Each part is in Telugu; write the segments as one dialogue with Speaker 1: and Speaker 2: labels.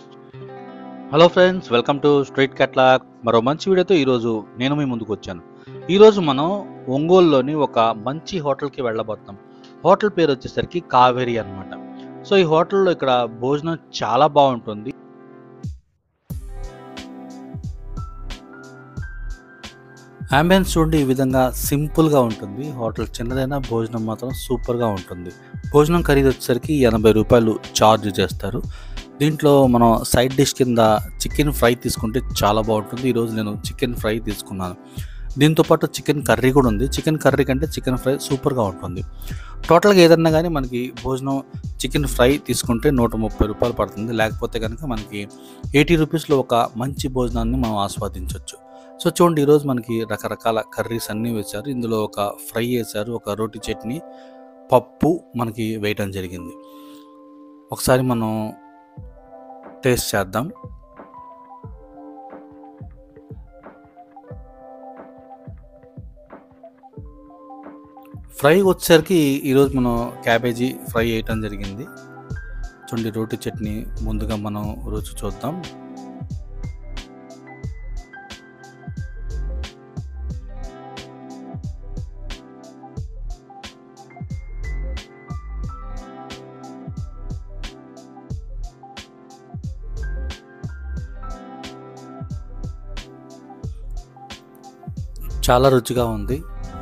Speaker 1: hello friends welcome to street catalogue మరో మంచి వీడియోతో ఈరోజు నేను మీ ముందుకు వచ్చాను ఈరోజు మనం ఒంగోలులోని ఒక మంచి హోటల్కి వెళ్ళబోతున్నాం హోటల్ పేరు వచ్చేసరికి కావేరి అన్నమాట సో ఈ హోటల్లో ఇక్కడ భోజనం చాలా బాగుంటుంది అంబియన్స్ చూడండి ఈ విధంగా సింపుల్గా ఉంటుంది హోటల్ చిన్నదైనా భోజనం మాత్రం సూపర్గా ఉంటుంది భోజనం ఖరీదు వచ్చేసరికి ఎనభై రూపాయలు ఛార్జ్ చేస్తారు దీంట్లో మనం సైడ్ డిష్ కింద చికెన్ ఫ్రై తీసుకుంటే చాలా బాగుంటుంది ఈరోజు నేను చికెన్ ఫ్రై తీసుకున్నాను దీంతో పాటు చికెన్ కర్రీ కూడా ఉంది చికెన్ కర్రీ కంటే చికెన్ ఫ్రై సూపర్గా ఉంటుంది టోటల్గా ఏదన్నా కానీ మనకి భోజనం చికెన్ ఫ్రై తీసుకుంటే నూట ముప్పై రూపాయలు పడుతుంది లేకపోతే కనుక మనకి ఎయిటీ రూపీస్లో ఒక మంచి భోజనాన్ని మనం ఆస్వాదించవచ్చు సో చూడండి ఈరోజు మనకి రకరకాల కర్రీస్ అన్నీ వేశారు ఇందులో ఒక ఫ్రై వేశారు ఒక రోటి చట్నీ పప్పు మనకి వేయటం జరిగింది ఒకసారి మనం టేస్ట్ చేద్దాం ఫ్రై వచ్చేసరికి ఈరోజు మనం క్యాబేజీ ఫ్రై వేయటం జరిగింది చూడండి రోటి చట్నీ ముందుగా మనం రుచి చూద్దాం చాలా రుచిగా ఉంది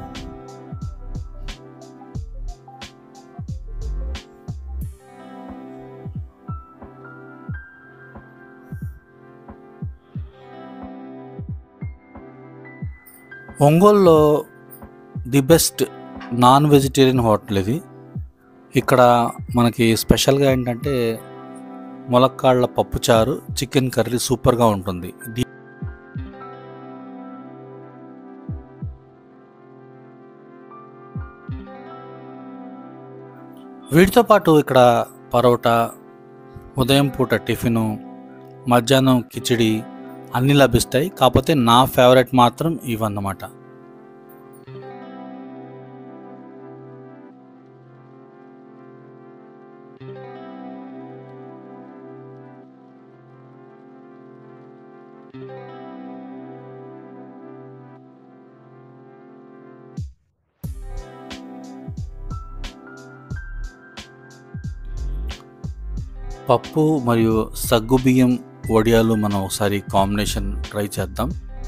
Speaker 1: ఒంగోలులో the best non vegetarian hotel ఇది ఇక్కడ మనకి స్పెషల్గా ఏంటంటే ములక్కాళ్ళ పప్పుచారు చికెన్ కర్రీ సూపర్గా ఉంటుంది దీ- వీటితో పాటు ఇక్కడ పరోటా ఉదయం పూట టిఫిను మధ్యాహ్నం కిచిడి అన్నీ లభిస్తాయి కాకపోతే నా ఫేవరెట్ మాత్రం ఇవన్నమాట పప్పు మరియు సగ్గుబియ్యం వడియాలు మనం ఒకసారి కాంబినేషన్ ట్రై చేద్దాం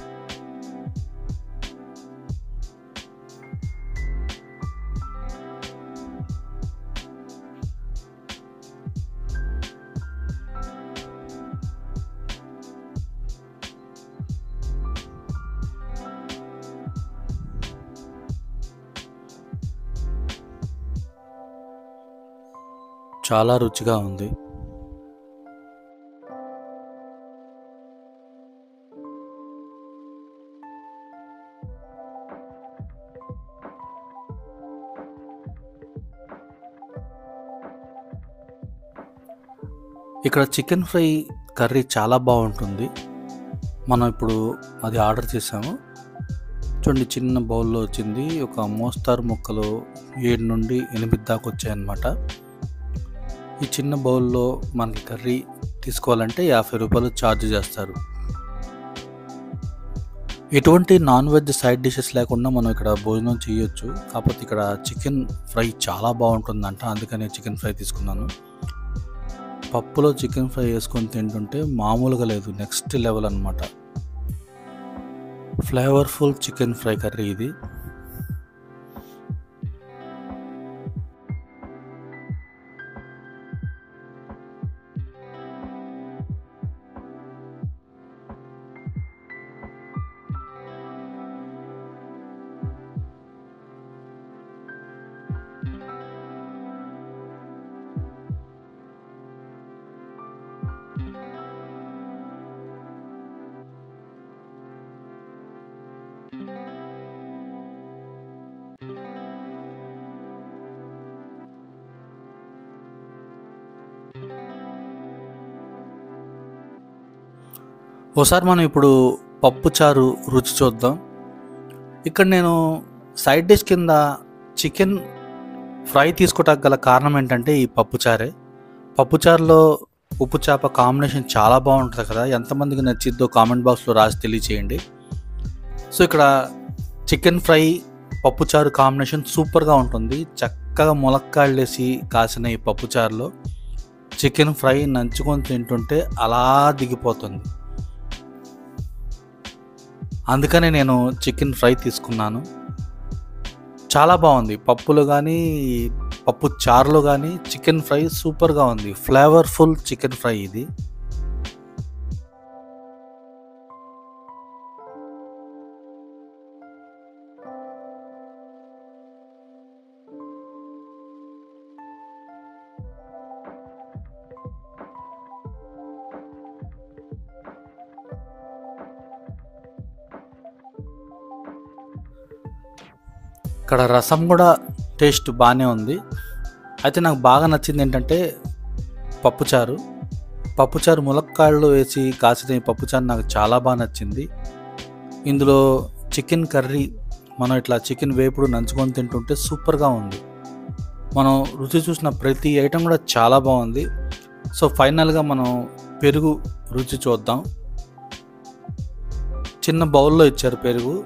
Speaker 1: చాలా రుచిగా ఉంది ఇక్కడ చికెన్ ఫ్రై కర్రీ చాలా బాగుంటుంది మనం ఇప్పుడు అది ఆర్డర్ చేసాము చూడండి చిన్న బౌల్లో వచ్చింది ఒక మోస్తారు ముక్కలు ఏడు నుండి ఎనిమిది దాకా వచ్చాయన్నమాట ఈ చిన్న బౌల్లో మనకి కర్రీ తీసుకోవాలంటే యాభై రూపాయలు ఛార్జ్ చేస్తారు ఎటువంటి నాన్ వెజ్ సైడ్ డిషెస్ లేకుండా మనం ఇక్కడ భోజనం చేయొచ్చు కాకపోతే ఇక్కడ చికెన్ ఫ్రై చాలా బాగుంటుందంట అందుకని చికెన్ ఫ్రై తీసుకున్నాను పప్పులో చికెన్ ఫ్రై వేసుకొని తింటుంటే మామూలుగా లేదు నెక్స్ట్ లెవెల్ అనమాట ఫ్లేవర్ఫుల్ చికెన్ ఫ్రై కర్రీ ఇది ఒకసారి మనం ఇప్పుడు పప్పు చారు రుచి చూద్దాం ఇక్కడ నేను సైడ్ డిష్ కింద చికెన్ ఫ్రై తీసుకోవటానికి గల కారణం ఏంటంటే ఈ పప్పుచారే పప్పుచారులో ఉప్పు చేప కాంబినేషన్ చాలా బాగుంటుంది కదా ఎంతమందికి నచ్చిద్దో కామెంట్ బాక్స్లో రాసి తెలియచేయండి సో ఇక్కడ చికెన్ ఫ్రై పప్పుచారు కాంబినేషన్ సూపర్గా ఉంటుంది చక్కగా ములక్కాళ్ళు వేసి కాసిన ఈ పప్పుచారులో చికెన్ ఫ్రై నంచుకొని తింటుంటే అలా దిగిపోతుంది అందుకనే నేను చికెన్ ఫ్రై తీసుకున్నాను చాలా బాగుంది పప్పులో కానీ పప్పు చారులో కానీ చికెన్ ఫ్రై సూపర్గా ఉంది ఫ్లేవర్ఫుల్ చికెన్ ఫ్రై ఇది ఇక్కడ రసం కూడా టేస్ట్ బాగానే ఉంది అయితే నాకు బాగా నచ్చింది ఏంటంటే పప్పుచారు పప్పుచారు ములక్కాళ్ళు వేసి కాసిన ఈ పప్పుచారు నాకు చాలా బాగా నచ్చింది ఇందులో చికెన్ కర్రీ మనం ఇట్లా చికెన్ వేపుడు నంచుకొని తింటుంటే సూపర్గా ఉంది మనం రుచి చూసిన ప్రతి ఐటెం కూడా చాలా బాగుంది సో ఫైనల్గా మనం పెరుగు రుచి చూద్దాం చిన్న బౌల్లో ఇచ్చారు పెరుగు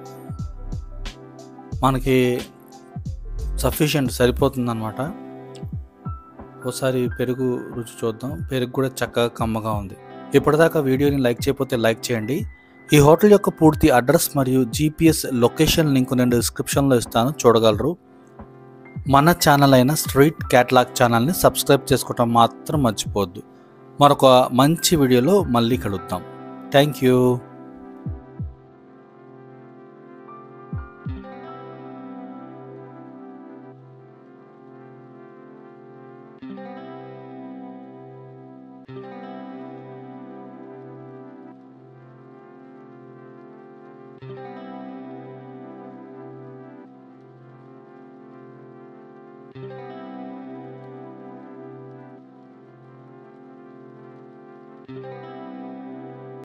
Speaker 1: మనకి సఫిషియంట్ సరిపోతుంది అనమాట ఒకసారి పెరుగు రుచి చూద్దాం పెరుగు కూడా చక్కగా కమ్మగా ఉంది ఇప్పటిదాకా వీడియోని లైక్ చేయకపోతే లైక్ చేయండి ఈ హోటల్ యొక్క పూర్తి అడ్రస్ మరియు జీపీఎస్ లొకేషన్ లింక్ నేను డిస్క్రిప్షన్లో ఇస్తాను చూడగలరు మన ఛానల్ అయిన స్ట్రీట్ క్యాట్లాగ్ ఛానల్ని సబ్స్క్రైబ్ చేసుకోవటం మాత్రం మర్చిపోవద్దు మరొక మంచి వీడియోలో మళ్ళీ కలుద్దాం థ్యాంక్ యూ
Speaker 2: thank you